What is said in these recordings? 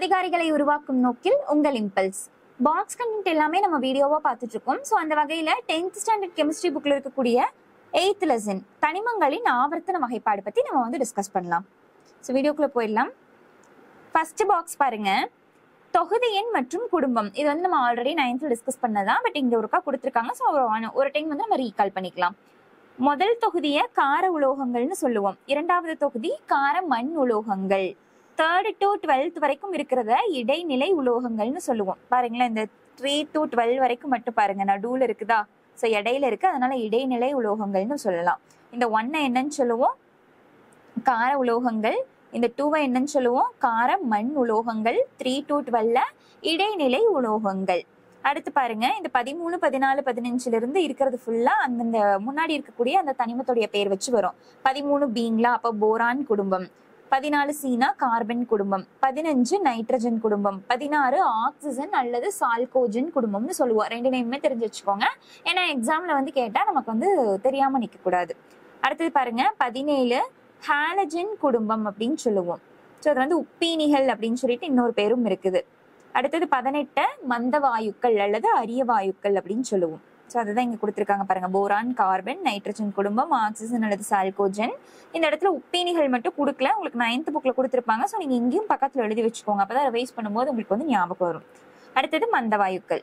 அதிகாரிகளை உருவாக்கும் நோக்கில் உங்கள் இம்பல்ஸ் பாக்ஸ் கண்டென்ட் எல்லாமே நம்ம வீடியோவா பார்த்துட்டு இருக்கோம் ஸோ அந்த வகையில டென்த் ஸ்டாண்டர்ட் கெமிஸ்ட்ரி புக்ல இருக்கக்கூடிய எயித் லெசன் தனிமங்களின் ஆவர்த்தன வகைப்பாடு பத்தி நம்ம வந்து டிஸ்கஸ் பண்ணலாம் ஸோ வீடியோக்குள்ள போயிடலாம் ஃபர்ஸ்ட் பாக்ஸ் பாருங்க தொகுதி எண் மற்றும் குடும்பம் இது வந்து நம்ம ஆல்ரெடி நைன்த்தில் டிஸ்கஸ் பண்ணதான் பட் இங்க ஒருக்கா கொடுத்துருக்காங்க ஸோ ஒரு டைம் வந்து நம்ம ரீகால் பண்ணிக்கலாம் முதல் தொகுதியை கார உலோகங்கள்னு சொல்லுவோம் இரண்டாவது தொகுதி கார மண் உலோகங்கள் தேர்டு டு டுவெல்த் வரைக்கும் இருக்கிறத இடைநிலை உலோகங்கள்னு சொல்லுவோம் பாருங்களேன் இந்த த்ரீ டு டுவெல் வரைக்கும் மட்டும் பாருங்க நடுவில் இருக்குதா ஸோ இடையில இருக்கு அதனால இடைநிலை உலோகங்கள்னு சொல்லலாம் இந்த ஒன்னை என்னன்னு சொல்லுவோம் கார உலோகங்கள் இந்த டூவை என்னன்னு சொல்லுவோம் கார மண் உலோகங்கள் த்ரீ டு டுவெல்ல இடைநிலை உலோகங்கள் அடுத்து பாருங்க இந்த பதிமூணு பதினாலு பதினஞ்சுல இருந்து இருக்கிறது ஃபுல்லா அந்தந்த முன்னாடி இருக்கக்கூடிய அந்த தனிமத்துடைய பேர் வச்சு வரும் பதிமூணு பீங்லா அப்போ போரான் குடும்பம் பதினாலு சீனா கார்பன் குடும்பம் பதினஞ்சு நைட்ரஜன் குடும்பம் பதினாறு ஆக்சிஜன் அல்லது சால்கோஜன் குடும்பம்னு சொல்லுவோம் ரெண்டு நேமுமே தெரிஞ்சு வச்சுக்கோங்க ஏன்னா எக்ஸாம்ல வந்து கேட்டா நமக்கு வந்து தெரியாம நிக்க கூடாது அடுத்தது பாருங்க பதினேழு ஹாலஜன் குடும்பம் அப்படின்னு சொல்லுவோம் ஸோ அது வந்து உப்பீனிகள் அப்படின்னு சொல்லிட்டு இன்னொரு பேரும் இருக்குது அடுத்தது பதினெட்டு மந்த வாயுக்கள் அல்லது அரிய வாயுக்கள் அப்படின்னு சொல்லுவோம் ஸோ அதுதான் இங்க கொடுத்துருக்காங்க பாருங்க போரான் கார்பன் நைட்ரஜன் குடும்பம் ஆக்சிஜன் அல்லது சால்கோஜன் இந்த இடத்துல உப்பீனிகள் மட்டும் கொடுக்கல உங்களுக்கு நைன்த் புக்ல கொடுத்துருப்பாங்க ஸோ நீங்க இங்கேயும் பக்கத்துல எழுதி வச்சுக்கோங்க அப்பதான் ரிவைஸ் பண்ணும்போது உங்களுக்கு வந்து ஞாபகம் வரும் அடுத்தது மந்த வாயுக்கள்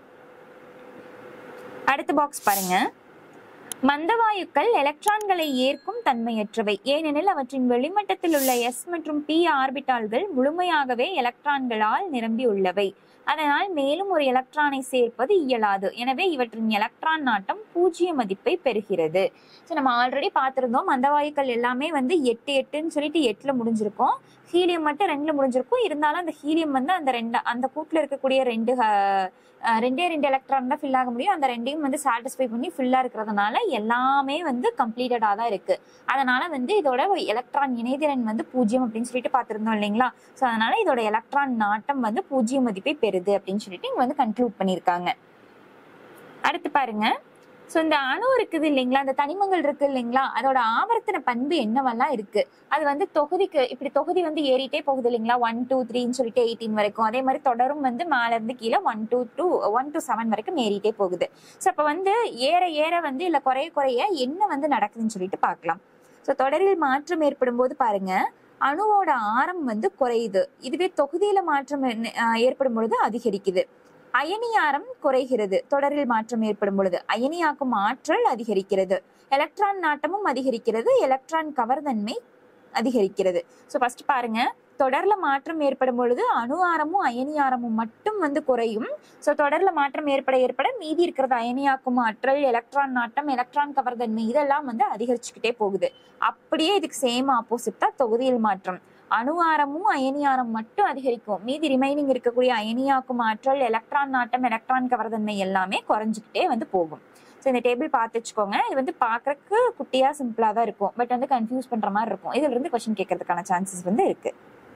அடுத்த பாக்ஸ் பாருங்க மந்தவாயுக்கள் எலக்ட்ரான்களை ஏற்கும் தன்மையற்றவை ஏனெனில் அவற்றின் வெளிமட்டத்தில் உள்ள எஸ் மற்றும் பி ஆர்பிட்டால்கள் முழுமையாகவே எலக்ட்ரான்களால் நிரம்பியுள்ளவை அதனால் மேலும் ஒரு எலக்ட்ரானை சேர்ப்பது இயலாது எனவே இவற்றின் எலக்ட்ரான் நாட்டம் பூஜ்ஜிய மதிப்பை பெறுகிறது ஸோ நம்ம ஆல்ரெடி பார்த்துருந்தோம் மந்தவாயுக்கள் எல்லாமே வந்து எட்டு எட்டுன்னு சொல்லிட்டு எட்டுல முடிஞ்சிருக்கும் ஹீலியம் மட்டும் ரெண்டுல முடிஞ்சிருக்கும் இருந்தாலும் அந்த ஹீலியம் வந்து அந்த ரெண்டு அந்த கூட்டில் இருக்கக்கூடிய ரெண்டு அஹ், அஹ், ரெண்டே ரெண்டு எலக்ட்ரான் தான் ஃபில் ஆக முடியும் அந்த ரெண்டையும் வந்து சாட்டிஸ்ஃபை பண்ணி ஃபில்லா இருக்கிறதுனால எல்லாமே வந்து கம்ப்ளீட்டடா தான் இருக்கு அதனால வந்து இதோட எலக்ட்ரான் இணைதிறன் வந்து பூஜ்ஜியம் அப்படின்னு சொல்லிட்டு பார்த்திருந்தோம் இல்லைங்களா ஸோ அதனால இதோட எலக்ட்ரான் நாட்டம் வந்து பூஜ்ஜிய மதிப்பை பெறுது அப்படின்னு சொல்லிட்டு இங்க வந்து கன்க்ளூட் பண்ணியிருக்காங்க அடுத்து பாருங்க ஸோ இந்த அணு இருக்குது இல்லைங்களா அந்த தனிமங்கள் இருக்கு இல்லைங்களா அதோட ஆவர்த்தன பண்பு என்னவெல்லாம் இருக்கு அது வந்து தொகுதிக்கு இப்படி தொகுதி வந்து ஏறிட்டே போகுது இல்லைங்களா ஒன் டூ த்ரீன்னு சொல்லிட்டு எயிட்டீன் வரைக்கும் அதே மாதிரி தொடரும் வந்து மேல இருந்து கீழே one to two one to seven வரைக்கும் ஏறிட்டே போகுது ஸோ அப்போ வந்து ஏற ஏற வந்து இல்லை குறைய குறைய என்ன வந்து நடக்குதுன்னு சொல்லிட்டு பார்க்கலாம் ஸோ தொடரில் மாற்றம் ஏற்படும் போது பாருங்க அணுவோட ஆரம் வந்து குறையுது இதுவே தொகுதியில மாற்றம் என்ன- ஆஹ் ஏற்படும் பொழுது அதிகரிக்குது அயனியாரம் குறைகிறது தொடரில் மாற்றம் ஏற்படும் பொழுது அயனியாக்கும் ஆற்றல் அதிகரிக்கிறது எலக்ட்ரான் நாட்டமும் அதிகரிக்கிறது எலக்ட்ரான் கவர்தன்மை அதிகரிக்கிறது ஸோ ஃபர்ஸ்ட் பாருங்க தொடர்ல மாற்றம் ஏற்படும் பொழுது அணு ஆரமும் அயனி ஆரமும் மட்டும் வந்து குறையும் ஸோ தொடர்ல மாற்றம் ஏற்பட ஏற்பட மீதி இருக்கிறது அயனியாக்கும் ஆற்றல் எலக்ட்ரான் நாட்டம் எலக்ட்ரான் கவர்தன்மை இதெல்லாம் வந்து அதிகரிச்சுக்கிட்டே போகுது அப்படியே இதுக்கு சேம் ஆப்போசிட் தான் தொகுதியில் மாற்றம் அணு ஆரமும் அயனி ஆரம் மட்டும் அதிகரிக்கும் மீதி ரிமைனிங் இருக்கக்கூடிய அயனியாக்கும் ஆற்றல் எலக்ட்ரான் நாட்டம் எலக்ட்ரான் கவர்தன்மை எல்லாமே குறைஞ்சிக்கிட்டே வந்து போகும் ஸோ இந்த டேபிள் பார்த்து வச்சுக்கோங்க இது வந்து பார்க்கறதுக்கு குட்டியா சிம்பிளா தான் இருக்கும் பட் வந்து கன்ஃபியூஸ் பண்ற மாதிரி இருக்கும் இதுல இருந்து கொஸ்டின் கேட்கறதுக்கான சான்சஸ் வந்து இருக்கு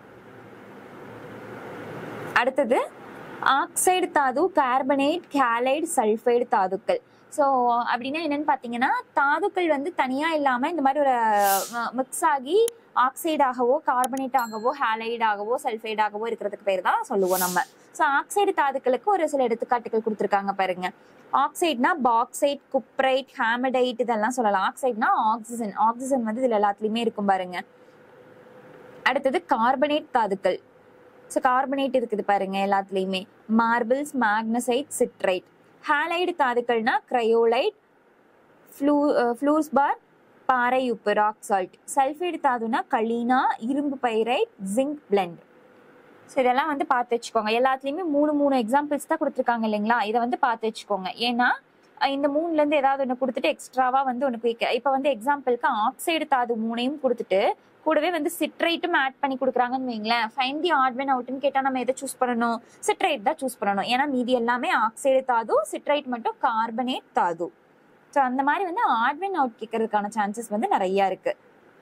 அடுத்தது ஆக்சைடு தாது கார்பனேட் கேலைடு சல்ஃபைடு தாதுக்கள் ஸோ அப்படின்னா என்னன்னு பார்த்தீங்கன்னா தாதுக்கள் வந்து தனியாக இல்லாமல் இந்த மாதிரி ஒரு மிக்ஸ் ஆகி ஆக்சைடாகவோ கார்பனேட் ஆகவோ ஹேலைடாகவோ சல்ஃபைடாகவோ இருக்கிறதுக்கு பேர் தான் சொல்லுவோம் நம்ம ஸோ ஆக்சைடு தாதுக்களுக்கு ஒரு சில எடுத்துக்காட்டுகள் கொடுத்துருக்காங்க பாருங்க ஆக்சைட்னா பாக்சைட் குப்ரைட் ஹேமடைட் இதெல்லாம் சொல்லலாம் ஆக்சைட்னா ஆக்சிஜன் ஆக்சிஜன் வந்து இதில் எல்லாத்துலேயுமே இருக்கும் பாருங்க அடுத்தது கார்பனேட் தாதுக்கள் ஸோ கார்பனேட் இருக்குது பாருங்க எல்லாத்துலேயுமே மார்பிள்ஸ் மேக்னசைட் சிட்ரைட் ஹாலைடு தாதுக்கள்னா கிரையோலைட் ஃப்ளூ ஃப்ளூர்ஸ்பார் பாறை உப்பு ராக் சால்ட் சல்ஃபைடு தாதுனா களீனா இரும்பு பைரைட் ஜிங்க் பிளெண்ட் ஸோ இதெல்லாம் வந்து பார்த்து வச்சுக்கோங்க எல்லாத்துலேயுமே மூணு மூணு எக்ஸாம்பிள்ஸ் தான் கொடுத்துருக்காங்க இல்லைங்களா இதை வந்து பார்த்து வச்சுக்கோங்க ஏன்னா அஹ் இந்த மூணுலேருந்து ஏதாவது ஒன்று கொடுத்துட்டு எக்ஸ்ட்ராவாக வந்து ஒன்று குயிக்க இப்போ வந்து எக்ஸாம்பிளுக்கு ஆக்சைடு தாது மூணையும் கொடுத்துட்டு கூடவே வந்து சிட்ரைட்டும் ஆட் பண்ணி கொடுக்குறாங்கன்னு வைங்களேன் ஃபைன் தி ஆட்வென் அவுட்னு கேட்டால் நம்ம எதை சூஸ் பண்ணணும் சிட்ரைட் தான் சூஸ் பண்ணணும் ஏன்னா மீதி எல்லாமே ஆக்சைடு தாது சிட்ரைட் மட்டும் கார்பனேட் தாது ஸோ அந்த மாதிரி வந்து ஆட்வென் அவுட் கேட்கறதுக்கான சான்சஸ் வந்து நிறைய இருக்கு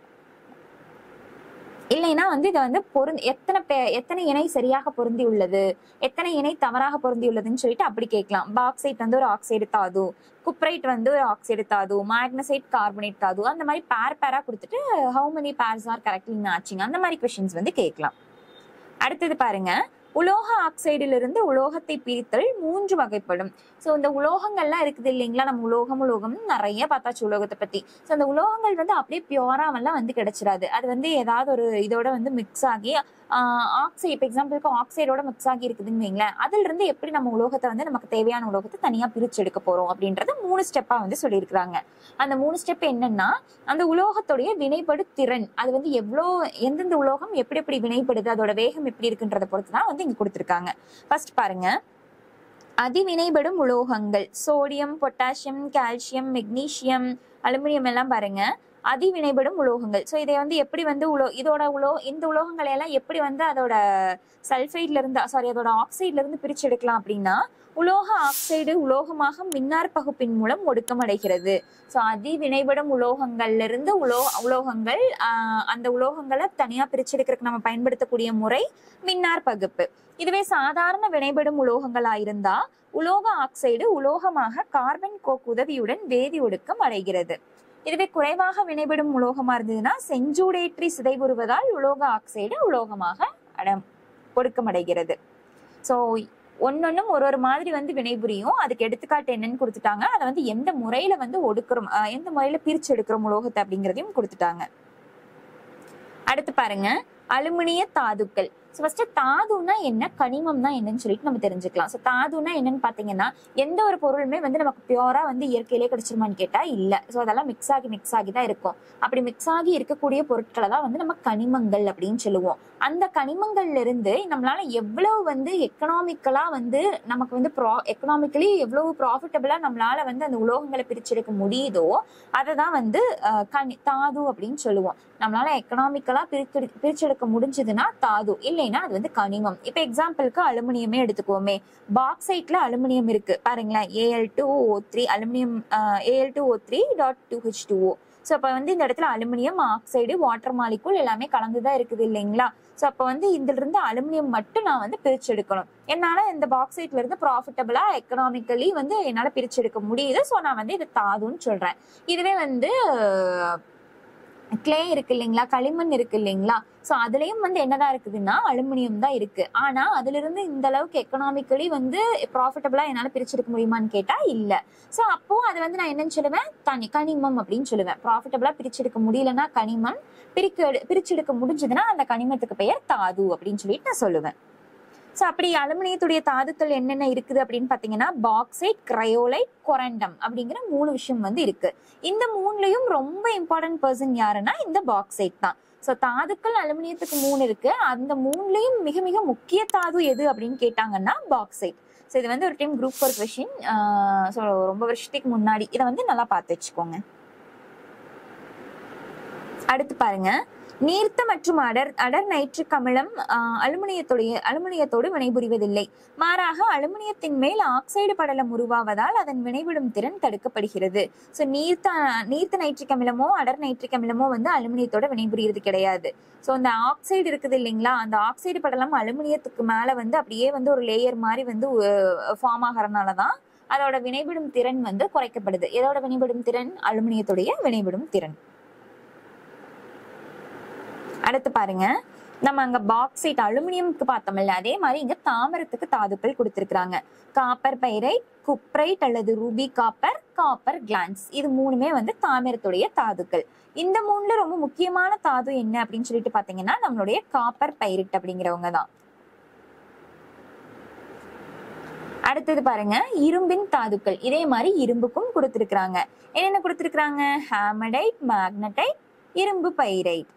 இல்லைன்னா வந்து இதை வந்து பொருந்தி எத்தனை பே எத்தனை இணை சரியாக பொருந்தி உள்ளது எத்தனை இணை தவறாக பொருந்தி உள்ளதுன்னு சொல்லிட்டு அப்படி கேட்கலாம் பாக்சைட் வந்து ஒரு ஆக்சைடு தாது குப்ரைட் வந்து ஒரு ஆக்சைடு தாது மேக்னசைட் கார்பனேட் தாது அந்த மாதிரி பேர் பேரா கொடுத்துட்டு how many pairs are correctly matching அந்த மாதிரி கொஷின்ஸ் வந்து கேட்கலாம் அடுத்தது பாருங்க உலோக ஆக்சைடிலிருந்து உலோகத்தை பிரித்தல் மூன்று வகைப்படும் ஸோ இந்த உலோகங்கள்லாம் இருக்குது இல்லைங்களா நம்ம உலோகம் உலோகம் நிறைய பார்த்தாச்சு உலோகத்தை பத்தி ஸோ அந்த உலோகங்கள் வந்து அப்படியே பியூராவெல்லாம் வந்து கிடைச்சிடாது அது வந்து ஏதாவது ஒரு இதோட வந்து மிக்ஸ் ஆகி ஆக்சைடு இப்போ எக்ஸாம்பிளுக்கு ஆக்சைடோட மிக்ஸ் ஆகி இருக்குதுன்னு வைங்களேன் அதுல இருந்து எப்படி நம்ம உலோகத்தை வந்து நமக்கு தேவையான உலோகத்தை தனியா பிரிச்சு எடுக்க போறோம் அப்படின்றது மூணு ஸ்டெப்பா வந்து சொல்லியிருக்கிறாங்க அந்த மூணு ஸ்டெப் என்னன்னா அந்த உலோகத்துடைய வினைபடு திறன் அது வந்து எவ்வளோ எந்தெந்த உலோகம் எப்படி எப்படி வினைப்படுது அதோட வேகம் எப்படி இருக்குன்றத பொறுத்து தான் வந்து இங்க கொடுத்துருக்காங்க ஃபர்ஸ்ட் பாருங்க அதிவினைபடும் உலோகங்கள் sodium potassium calcium magnesium aluminium எல்லாம் பாருங்க அதிவினைபடும் உலோகங்கள் ஸோ இதை வந்து எப்படி வந்து உலோ இதோட உலோ இந்த உலோகங்களை எல்லாம் எப்படி வந்து அதோட சல்ஃபைட்ல இருந்து சாரி அதோட ஆக்சைட்ல இருந்து பிரிச்சு எடுக்கலாம் அப்படின்னா உலோக ஆக்சைடு உலோகமாக மின்னார் பகுப்பின் மூலம் ஒடுக்கமடைகிறது ஸோ அதிவினைபடும் உலோகங்கள்ல இருந்து உலோ உலோகங்கள் ஆஹ் அந்த உலோகங்களை தனியா பிரிச்செடுக்கிறதுக்கு நம்ம பயன்படுத்தக்கூடிய முறை மின்னார் பகுப்பு இதுவே சாதாரண வினைபடும் உலோகங்களா இருந்தா உலோக ஆக்சைடு உலோகமாக கார்பன் கோக் உதவியுடன் வேதி ஒடுக்கம் அடைகிறது இதுவே குறைவாக வினைபடும் உலோகமா இருந்ததுன்னா செஞ்சூடேற்றி சிதைவுறுவதால் உலோக ஆக்சைடு உலோகமாக அட ஒடுக்கமடைகிறது ஸோ ஒன்னொன்னும் ஒரு ஒரு மாதிரி வந்து வினைபுரியும் அதுக்கு எடுத்துக்காட்டு என்னன்னு கொடுத்துட்டாங்க அதை வந்து எந்த முறையில வந்து ஒடுக்குறோம் அஹ் எந்த முறையில பிரிச்சு எடுக்கிறோம் உலோகத்தை அப்படிங்கிறதையும் கொடுத்துட்டாங்க அடுத்து பாருங்க அலுமினிய தாதுக்கள் ஸோ ஃபர்ஸ்ட் தாதுனா என்ன கனிமம்னா என்னன்னு சொல்லிட்டு நம்ம தெரிஞ்சுக்கலாம் ஸோ தாதுனா என்னன்னு பார்த்தீங்கன்னா எந்த ஒரு பொருளுமே வந்து நமக்கு பியூரா வந்து இயற்கையிலே கிடைச்சிருமான்னு கேட்டா இல்ல ஸோ அதெல்லாம் மிக்ஸ் ஆகி மிக்ஸ் ஆகி தான் இருக்கும் அப்படி மிக்ஸ் ஆகி இருக்கக்கூடிய பொருட்களை தான் வந்து நம்ம கனிமங்கள் அப்படின்னு சொல்லுவோம் அந்த கனிமங்கள்ல இருந்து நம்மளால எவ்வளவு வந்து எக்கனாமிக்கலா வந்து நமக்கு வந்து ப்ரா எக்கனாமிக்கலி எவ்வளவு ப்ராஃபிட்டபிளா நம்மளால வந்து அந்த உலோகங்களை பிரிச்செடுக்க முடியுதோ அதை தான் வந்து அஹ், கனி தாது அப்படின்னு சொல்லுவோம் நம்மளால எக்கனாமிக்கலா பிரிச்செடு பிரிச்செடுக்க முடிஞ்சதுன்னா தாது இல்லைன்னா அது வந்து கனிமம் இப்ப எக்ஸாம்பிளுக்கு அலுமினியமே எடுத்துக்குவோமே பாக்சைட்ல அலுமினியம் இருக்கு பாருங்களேன் AL two O three aluminium AL two O three dot two H two O so அப்போ வந்து இந்த இடத்துல அலுமினியம் ஆக்சைடு வாட்டர் மாலிகுல் எல்லாமே கலந்து தான் இருக்குது இல்லைங்களா ஸோ அப்போ வந்து இதுல இருந்து அலுமினியம் மட்டும் நான் வந்து பிரிச்சு எடுக்கணும் என்னால இந்த பாக்சைட்ல இருந்து ப்ராஃபிட்டபிளா எக்கனாமிக்கலி வந்து என்னால பிரிச்சு எடுக்க முடியுது ஸோ நான் வந்து இது தாதுன்னு சொல்றேன் இதுவே வந்து கிளே இருக்கு இல்லைங்களா களிமண் இருக்கு இல்லைங்களா ஸோ அதுலயும் வந்து என்னதான் இருக்குதுன்னா அலுமினியம் தான் இருக்கு ஆனா அதுல இருந்து இந்த அளவுக்கு எக்கனாமிக்கலி வந்து ப்ராஃபிட்டபிளா என்னால பிரிச்செடுக்க முடியுமான்னு கேட்டா இல்ல ஸோ அப்போ அது வந்து நான் என்னன்னு சொல்லுவேன் தனி கனிமம் அப்படின்னு சொல்லுவேன் ப்ராஃபிட்டபிளா பிரிச்செடுக்க முடியலன்னா கனிமம் பிரிக்க பிரிச்செடுக்க முடிஞ்சதுன்னா அந்த கனிமத்துக்கு பெயர் தாது அப்படின்னு சொல்லிட்டு நான் சொல்லுவேன் ஸோ அப்படி அலுமினியத்துடைய தாதுக்கள் என்னென்ன இருக்குது அப்படின்னு பார்த்தீங்கன்னா பாக்சைட் கிரையோலைட் கொரண்டம் அப்படிங்கிற மூணு விஷயம் வந்து இருக்கு இந்த மூணுலயும் ரொம்ப இம்பார்ட்டன்ட் பர்சன் யாருன்னா இந்த பாக்சைட் தான் ஸோ தாதுக்கள் அலுமினியத்துக்கு மூணு இருக்கு அந்த மூணுலயும் மிக மிக முக்கிய தாது எது அப்படின்னு கேட்டாங்கன்னா பாக்சைட் ஸோ இது வந்து ஒரு time group four question so ரொம்ப வருஷத்துக்கு முன்னாடி இதை வந்து நல்லா பார்த்து வச்சுக்கோங்க அடுத்து பாருங்க நீர்த்த மற்றும் அடர் அடர் நைட்ரிக் அமிலம் ஆஹ், அலுமினியத்துடைய அலுமினியத்தோடு வினைபுரிவதில்லை மாறாக அலுமினியத்தின் மேல் ஆக்சைடு படலம் உருவாவதால் அதன் வினைவிடும் திறன் தடுக்கப்படுகிறது ஸோ நீர்த்த நீர்த்த நைட்ரிக் அமிலமோ அடர் நைட்ரிக் அமிலமோ வந்து அலுமினியத்தோட வினைபுரியறது கிடையாது ஸோ அந்த ஆக்சைடு இருக்குது இல்லைங்களா அந்த ஆக்சைடு படலம் அலுமினியத்துக்கு மேல வந்து அப்படியே வந்து ஒரு லேயர் மாதிரி வந்து ஃபார்ம் ஆகிறதுனால தான் அதோட வினைவிடும் திறன் வந்து குறைக்கப்படுது எதோட வினைவிடும் திறன் அலுமினியத்துடைய வினைவிடும் திறன் அடுத்து பாருங்க நம்ம அங்க பாக்சைட் அலுமினியம்க்கு பார்த்தோம்ல அதே மாதிரி இங்க தாமிரத்துக்கு தாதுக்கள் கொடுத்திருக்காங்க காப்பர் பைரைட் குப்ரைட் அல்லது ரூபி காப்பர் காப்பர் கிளான்ஸ் இது மூணுமே வந்து தாமிரத்துடைய தாதுக்கள் இந்த மூணுல ரொம்ப முக்கியமான தாது என்ன அப்படின்னு சொல்லிட்டு பாத்தீங்கன்னா நம்மளுடைய காப்பர் பைரிட் அப்படிங்கிறவங்க தான் அடுத்தது பாருங்க இரும்பின் தாதுக்கள் இதே மாதிரி இரும்புக்கும் கொடுத்திருக்காங்க என்னென்ன கொடுத்திருக்காங்க ஹேமடைட் மேக்னடைட் இரும்பு பைரைட்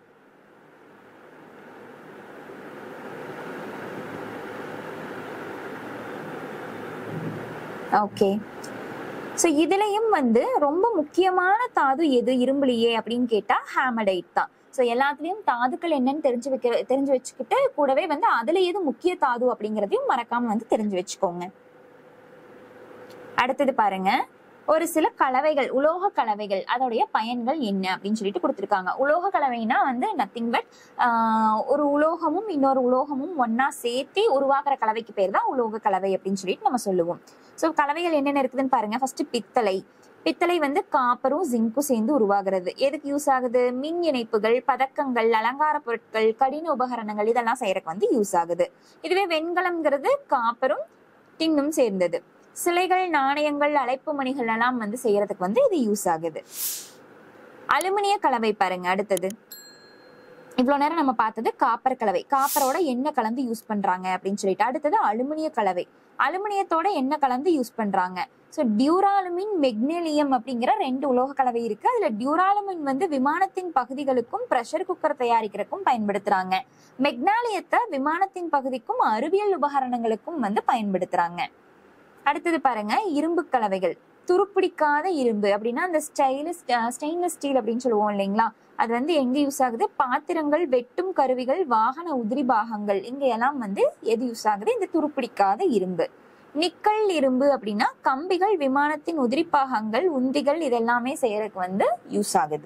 ஓகே ஸோ இதுலயும் வந்து ரொம்ப முக்கியமான தாது எது இரும்புலியே அப்படின்னு கேட்டா ஹேமடைட் தான் ஸோ எல்லாத்துலயும் தாதுக்கள் என்னன்னு தெரிஞ்சு வைக்க தெரிஞ்சு வச்சுக்கிட்டு கூடவே வந்து அதுல எது முக்கிய தாது அப்படிங்கிறதையும் மறக்காம வந்து தெரிஞ்சு வச்சுக்கோங்க அடுத்தது பாருங்க ஒரு சில கலவைகள் உலோக கலவைகள் அதோடைய பயன்கள் என்ன அப்படின்னு சொல்லிட்டு கொடுத்துருக்காங்க உலோக கலவைனா வந்து நத்திங் பட் ஒரு உலோகமும் இன்னொரு உலோகமும் ஒண்ணா சேர்த்து உருவாக்குற கலவைக்கு பேர் தான் உலோக கலவை அப்படின்னு சொல்லிட்டு நம்ம சொல்லுவோம் ஸோ கலவைகள் என்னென்ன இருக்குதுன்னு பாருங்க ஃபர்ஸ்ட் பித்தளை பித்தளை வந்து காப்பரும் ஜிங்க்கும் சேர்ந்து உருவாகிறது எதுக்கு யூஸ் ஆகுது மின் இணைப்புகள் பதக்கங்கள் அலங்கார பொருட்கள் கடின உபகரணங்கள் இதெல்லாம் செய்யறதுக்கு வந்து யூஸ் ஆகுது இதுவே வெண்கலம்ங்கிறது காப்பரும் டின்னும் சேர்ந்தது சிலைகள் நாணயங்கள் அழைப்பு மணிகள் எல்லாம் வந்து செய்யறதுக்கு வந்து இது யூஸ் ஆகுது அலுமினிய கலவை பாருங்க அடுத்தது இவ்வளவு நேரம் நம்ம பார்த்தது காப்பர் கலவை காப்பரோட என்ன கலந்து யூஸ் பண்றாங்க அப்படின்னு சொல்லிட்டு அடுத்தது அலுமினிய கலவை அலுமினியத்தோட என்ன கலந்து யூஸ் பண்றாங்க ஸோ டியூராலுமின் மெக்னீலியம் அப்படிங்கிற ரெண்டு உலோக கலவை இருக்கு அதுல டியூராலுமின் வந்து விமானத்தின் பகுதிகளுக்கும் ப்ரெஷர் குக்கர் தயாரிக்கிறதுக்கும் பயன்படுத்துறாங்க மெக்னாலியத்தை விமானத்தின் பகுதிக்கும் அறிவியல் உபகரணங்களுக்கும் வந்து பயன்படுத்துறாங்க அடுத்தது பாருங்க இரும்பு கலவைகள் துருப்பிடிக்காத இரும்பு அப்படின்னா அந்த ஸ்டைலஸ் ஸ்டெயின்லெஸ் ஸ்டீல் அப்படின்னு சொல்லுவோம் இல்லைங்களா அது வந்து எங்க யூஸ் ஆகுது பாத்திரங்கள் வெட்டும் கருவிகள் வாகன உதிரி பாகங்கள் இங்க எல்லாம் வந்து எது யூஸ் ஆகுது இந்த துருப்பிடிக்காத இரும்பு நிக்கல் இரும்பு அப்படின்னா கம்பிகள் விமானத்தின் உதிரி பாகங்கள் உந்திகள் இதெல்லாமே செய்யறதுக்கு வந்து யூஸ் ஆகுது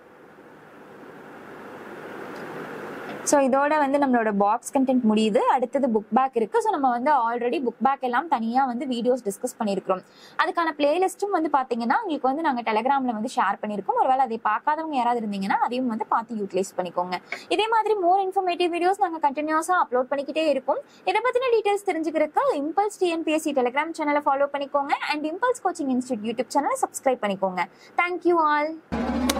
ஸோ இதோட வந்து நம்மளோட பாக்ஸ் கண்டென்ட் முடியுது அடுத்தது புக் பேக் இருக்கு ஸோ நம்ம வந்து ஆல்ரெடி புக் பேக் எல்லாம் தனியாக வந்து வீடியோஸ் டிஸ்கஸ் பண்ணியிருக்கிறோம் அதுக்கான பிளேலிஸ்ட்டும் வந்து பார்த்தீங்கன்னா உங்களுக்கு வந்து நாங்கள் டெலிகிராமில் வந்து ஷேர் பண்ணியிருக்கோம் ஒருவேளை அதை பார்க்காதவங்க யாராவது இருந்தீங்கன்னா அதையும் வந்து பார்த்து யூட்டிலைஸ் பண்ணிக்கோங்க இதே மாதிரி மோர் இன்ஃபர்மேட்டிவ் வீடியோஸ் நாங்கள் கண்டினியூஸாக அப்லோட் பண்ணிக்கிட்டே இருக்கோம் இதை பற்றின டீட்டெயில்ஸ் தெரிஞ்சுக்கிறதுக்கு இம்பல்ஸ் டிஎன்பிஎஸ்சி டெலிகிராம் சேனலை ஃபாலோ பண்ணிக்கோங்க and impulse coaching institute YouTube சேனலை சப்ஸ்கிரைப் பண்ணிக்கோங்க தேங்க்யூ ஆல்